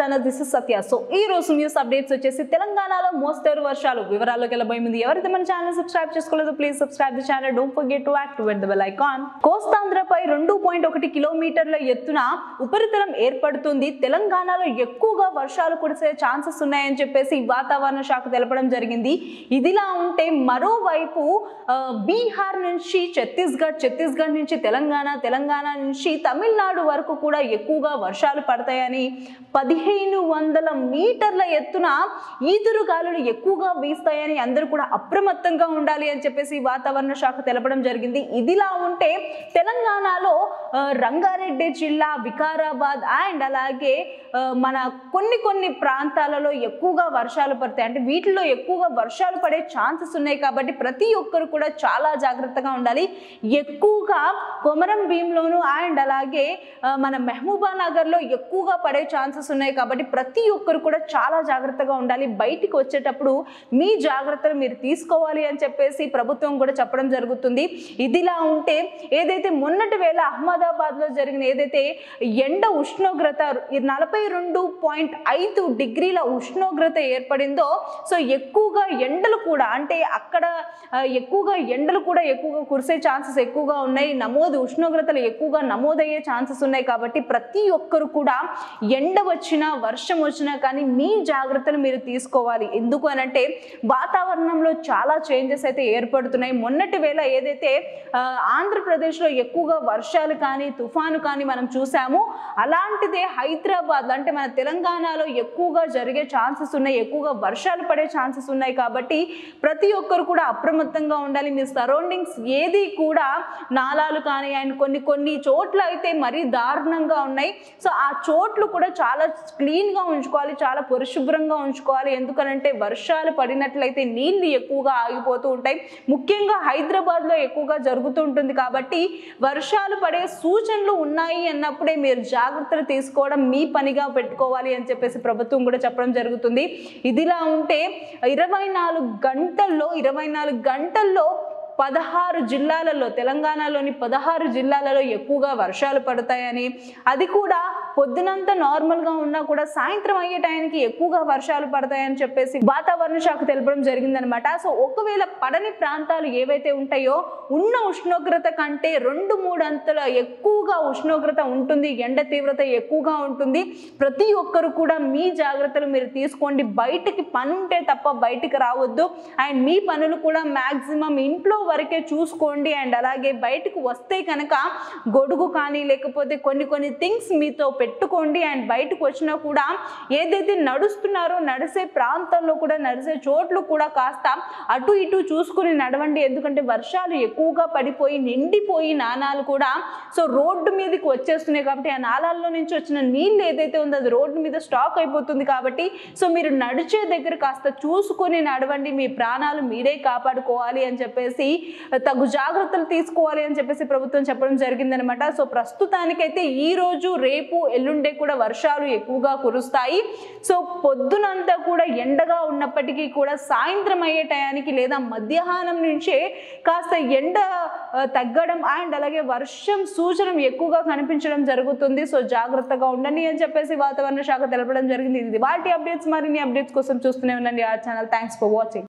Telangana this is Satya so ఈ రోజు news updates వచ్చేసి తెలంగాణలో మోస్తరు వర్షాలు వివరాల్లోకి వెళ్ళబోయే ముందు ఎవరైతే మన ఛానల్ సబ్స్క్రైబ్ చేసుకోలేదో please subscribe the channel don't forget to activate the bell icon కోస్తాంధ్రపై రెండు పాయింట్ ఒకటి కిలోమీటర్ల ఎత్తున ఉపరితలం ఏర్పడుతుంది తెలంగాణలో ఎక్కువగా వర్షాలు కురిసే ఛాన్సెస్ ఉన్నాయని చెప్పేసి వాతావరణ శాఖ తెలపడం జరిగింది ఇదిలా ఉంటే మరోవైపు ఆ, బీహార్ నుంచి ఛత్తీస్గఢ్ ఛత్తీస్గఢ్ నుంచి తెలంగాణ తెలంగాణ నుంచి తమిళనాడు వరకు కూడా ఎక్కువగా వర్షాలు పడతాయని పదిహేను వందల మీటర్ల ఎత్తున ఈదురు గాలులు ఎక్కువగా వీస్తాయని అందరూ కూడా అప్రమత్తంగా ఉండాలి అని చెప్పేసి వాతావరణ శాఖ తెలపడం జరిగింది ఇదిలా ఉంటే తెలంగాణలో ఆ, రంగారెడ్డి జిల్లా వికారాబాద్ అండ్ అలాగే ఆ, మన కొన్ని కొన్ని ప్రాంతాలలో ఎక్కువగా వర్షాలు పడతాయి అంటే వీటిలో ఎక్కువగా వర్షాలు పడే ఛాన్సెస్ ఉన్నాయి కాబట్టి ప్రతి ఒక్కరు కూడా చాలా జాగ్రత్తగా ఉండాలి ఎక్కువగా కొమరం భీంలోను అండ్ అలాగే ఆ, మన మెహబూబా నగర్లో ఎక్కువగా పడే ఛాన్సెస్ ఉన్నాయి కాబట్టి ప్రతి ఒక్కరు కూడా చాలా జాగ్రత్తగా ఉండాలి బయటికి వచ్చేటప్పుడు మీ జాగ్రత్తలు మీరు తీసుకోవాలి అని చెప్పేసి ప్రభుత్వం కూడా చెప్పడం జరుగుతుంది ఇదిలా ఉంటే ఏదైతే మొన్నటి వేళ అహ్మదాబాద్లో జరిగిన ఏదైతే ఎండ ఉష్ణోగ్రత నలభై రెండు పాయింట్ ఐదు డిగ్రీల ఉష్ణోగ్రత ఏర్పడిందో సో ఎక్కువగా ఎండలు కూడా అంటే అక్కడ ఆ, ఎక్కువగా ఎండలు కూడా ఎక్కువగా కురిసే ఛాన్సెస్ ఎక్కువగా ఉన్నాయి నమోదు ఉష్ణోగ్రతలు ఎక్కువగా నమోదయ్యే ఛాన్సెస్ ఉన్నాయి కాబట్టి ప్రతి ఒక్కరు కూడా ఎండ వచ్చినా వర్షం వచ్చినా కానీ మీ జాగ్రత్తలు మీరు తీసుకోవాలి ఎందుకు అని అంటే వాతావరణంలో చాలా చేంజెస్ అయితే ఏర్పడుతున్నాయి మొన్నటి వేళ ఏదైతే ఆ, ఆంధ్రప్రదేశ్లో ఎక్కువగా వర్షాలు కానీ తుఫాను కానీ మనం చూసాము అలాంటిదే హైదరాబాద్ అంటే మన తెలంగాణలో ఎక్కువగా జరిగే ఛాన్సెస్ ఉన్నాయి ఎక్కువగా వర్షాలు పడే ఛాన్సెస్ ఉన్నాయి కాబట్టి ప్రతి ఒక్కరు కూడా అప్రమత్తంగా ఉండాలి మీ సరౌండింగ్స్ ఏది కూడా నాలాలు కానీ అండ్ కొన్ని కొన్ని చోట్ల అయితే మరీ దారుణంగా ఉన్నాయి సో ఆ చోట్లు కూడా చాలా క్లీన్గా ఉంచుకోవాలి చాలా పరిశుభ్రంగా ఉంచుకోవాలి ఎందుకనంటే వర్షాలు పడినట్లయితే నీళ్లు ఎక్కువగా ఆగిపోతూ ఉంటాయి ముఖ్యంగా హైదరాబాద్లో ఎక్కువగా జరుగుతూ ఉంటుంది కాబట్టి వర్షాలు పడే సూచనలు ఉన్నాయి అన్నప్పుడే మీరు జాగ్రత్తలు తీసుకోవడం మీ పనిగా పెట్టుకోవాలి అని చెప్పేసి ప్రభుత్వం కూడా చెప్పడం జరుగుతుంది ఇదిలా ఉంటే ఇరవై నాలుగు గంటల్లో ఇరవై నాలుగు గంటల్లో పదహారు జిల్లాలలో తెలంగాణలోని పదహారు జిల్లాలలో ఎక్కువగా వర్షాలు పడతాయని అది కూడా పొద్దునంతా నార్మల్గా ఉన్నా కూడా సాయంత్రం అయ్యే టైంకి ఎక్కువగా వర్షాలు పడతాయని చెప్పేసి వాతావరణ శాఖ తెలపడం జరిగిందనమాట సో ఒకవేళ పడని ప్రాంతాలు ఏవైతే ఉంటాయో ఉన్న ఉష్ణోగ్రత కంటే రెండు మూడు అంతల ఎక్కువగా ఉష్ణోగ్రత ఉంటుంది ఎండ తీవ్రత ఎక్కువగా ఉంటుంది ప్రతి ఒక్కరు కూడా మీ జాగ్రత్తలు మీరు తీసుకోండి బయటికి పని ఉంటే తప్ప బయటికి రావద్దు అండ్ మీ పనులు కూడా మ్యాక్సిమం ఇంట్లో వరకే చూసుకోండి అండ్ అలాగే బయటకు వస్తే కనుక గొడుగు కానీ లేకపోతే కొన్ని కొన్ని థింగ్స్ మీతో పెట్టుకోండి అండ్ బయటకు వచ్చినా కూడా ఏదైతే నడుస్తున్నారో నడిసే ప్రాంతంలో కూడా నడిసే చోట్లు కూడా కాస్త అటు ఇటు చూసుకుని నడవండి ఎందుకంటే వర్షాలు ఎక్కువగా పడిపోయి నిండిపోయి నాణాలు కూడా సో రోడ్డు మీదకి వచ్చేస్తున్నాయి కాబట్టి ఆ నాళాల్లో నుంచి వచ్చిన నీళ్ళు ఏదైతే ఉందో అది రోడ్డు మీద స్టాక్ అయిపోతుంది కాబట్టి సో మీరు నడిచే దగ్గర కాస్త చూసుకొని నడవండి మీ ప్రాణాలు మీరే కాపాడుకోవాలి అని చెప్పేసి తగు జాగ్రత్తలు తీసుకోవాలి అని చెప్పేసి ప్రభుత్వం చెప్పడం జరిగిందనమాట సో ప్రస్తుతానికైతే ఈ రోజు రేపు ఎల్లుండే కూడా వర్షాలు ఎక్కువగా కురుస్తాయి సో పొద్దునంతా కూడా ఎండగా ఉన్నప్పటికీ కూడా సాయంత్రం అయ్యే టయానికి లేదా మధ్యాహ్నం నుంచే కాస్త ఎండ ఆ, తగ్గడం అండ్ అలాగే వర్షం సూచన ఎక్కువగా కనిపించడం జరుగుతుంది సో జాగ్రత్తగా ఉండండి అని చెప్పేసి వాతావరణ శాఖ తెలపడం జరిగింది ఇది వాటి అప్డేట్స్ మరిన్ని అప్డేట్స్ కోసం చూస్తూనే ఉండండి ఆ ఛానల్ థ్యాంక్స్ ఫర్ వాచింగ్